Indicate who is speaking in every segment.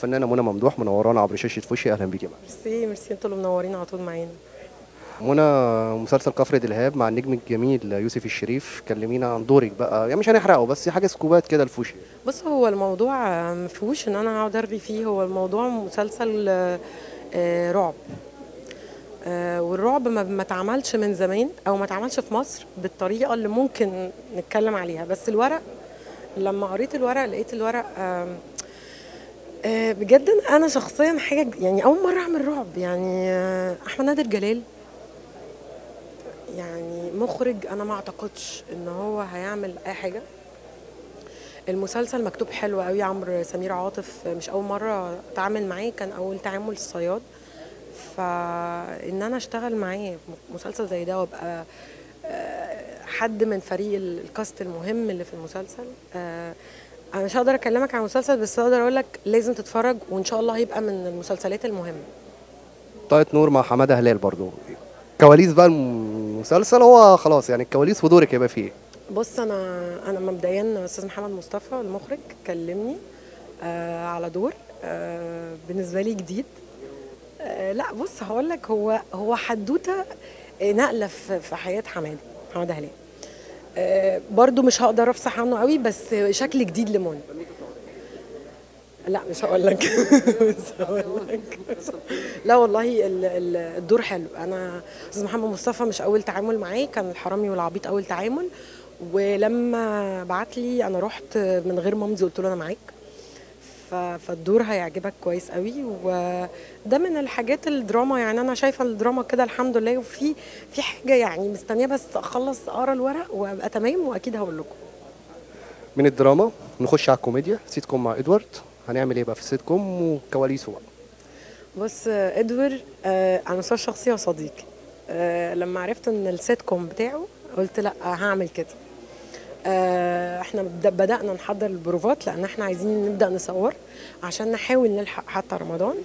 Speaker 1: الفنانه منى ممدوح منورانا عبر شاشه فوشي اهلا بيكي معانا
Speaker 2: ميرسي ميرسي انتوا اللي منورين على طول معانا
Speaker 1: منى مسلسل كفر دلهاب مع النجم الجميل يوسف الشريف كلمينا عن دورك بقى يعني مش هنحرقه بس حاجه سكوبات كده لفوشي
Speaker 2: بص هو الموضوع آه، ما فيهوش ان انا اقعد ارغي فيه هو الموضوع مسلسل آه، آه، رعب آه، والرعب ما ما اتعملش من زمان او ما اتعملش في مصر بالطريقه اللي ممكن نتكلم عليها بس الورق لما قريت الورق لقيت الورق آم، آه، بجد انا شخصيا حاجه يعني اول مره اعمل رعب يعني آه، احمد نادر جلال يعني مخرج انا ما اعتقدش ان هو هيعمل اي حاجه المسلسل مكتوب حلو قوي عمرو سمير عاطف مش اول مره اتعامل معاه كان اول تعامل الصياد فان انا اشتغل معاه مسلسل زي ده وابقى آه، حد من فريق ال- الكاست المهم اللي في المسلسل آه، انا مش هقدر اكلمك عن المسلسل بس اقدر اقول لك لازم تتفرج وان شاء الله هيبقى من المسلسلات المهمه
Speaker 1: طاقة نور مع حماده هلال برضو كواليس بقى المسلسل هو خلاص يعني الكواليس ودورك هيبقى فيه إيه؟
Speaker 2: بص انا انا مبدئيا استاذ محمد مصطفى المخرج كلمني آه على دور آه بالنسبه لي جديد آه لا بص هقول لك هو هو حدوته آه، نقله في في حياه حماده حماده هلال آه برضو مش هقدر افصح عنه قوي بس شكل جديد لمنى لا مش هقول لك مش هقول لك لا والله ال- ال- الدور حلو انا استاذ محمد مصطفى مش اول تعامل معاه كان الحرامي والعبيط اول تعامل ولما بعت لي انا رحت من غير مامتي قلت له انا معاك ف- فالدور هيعجبك كويس قوي وده من الحاجات الدراما يعني انا شايفه الدراما كده الحمد لله وفي في حاجه يعني مستنيه بس اخلص اقرا الورق وابقى تمام واكيد هقول لكم
Speaker 1: من الدراما نخش على الكوميديا سيت كوم مع ادوارد هنعمل ايه بقى في السيت كوم وكواليسه بقى
Speaker 2: بص آه، ادوار آه، على المستوى الشخصي هو صديقي آه، لما عرفت ان السيت كوم بتاعه قلت لا هعمل كده آه، احنا بد- بدأنا نحضر البروفات لان احنا عايزين نبدأ نصور عشان نحاول نلحق حتى رمضان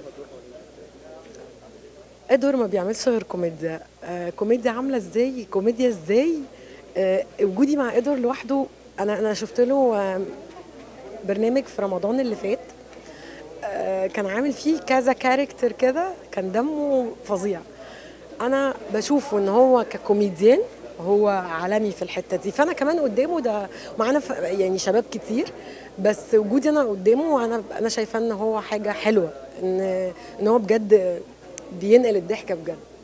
Speaker 2: ادوار ما بيعملش غير كوميديا آه، كوميديا عامله ازاي كوميديا ازاي آه، وجودي مع ادوار لوحده انا انا شفت له آه، برنامج في رمضان اللي فات آه، كان عامل فيه كذا كاركتر كده كان دمه فظيع انا بشوفه ان هو ككوميديان هو عالمي في الحته دي فانا كمان قدامه ده معانا ف- يعني شباب كتير بس وجودي انا قدامه وانا انا شايفاه ان هو حاجه حلوه ان ان هو بجد بينقل الضحكه بجد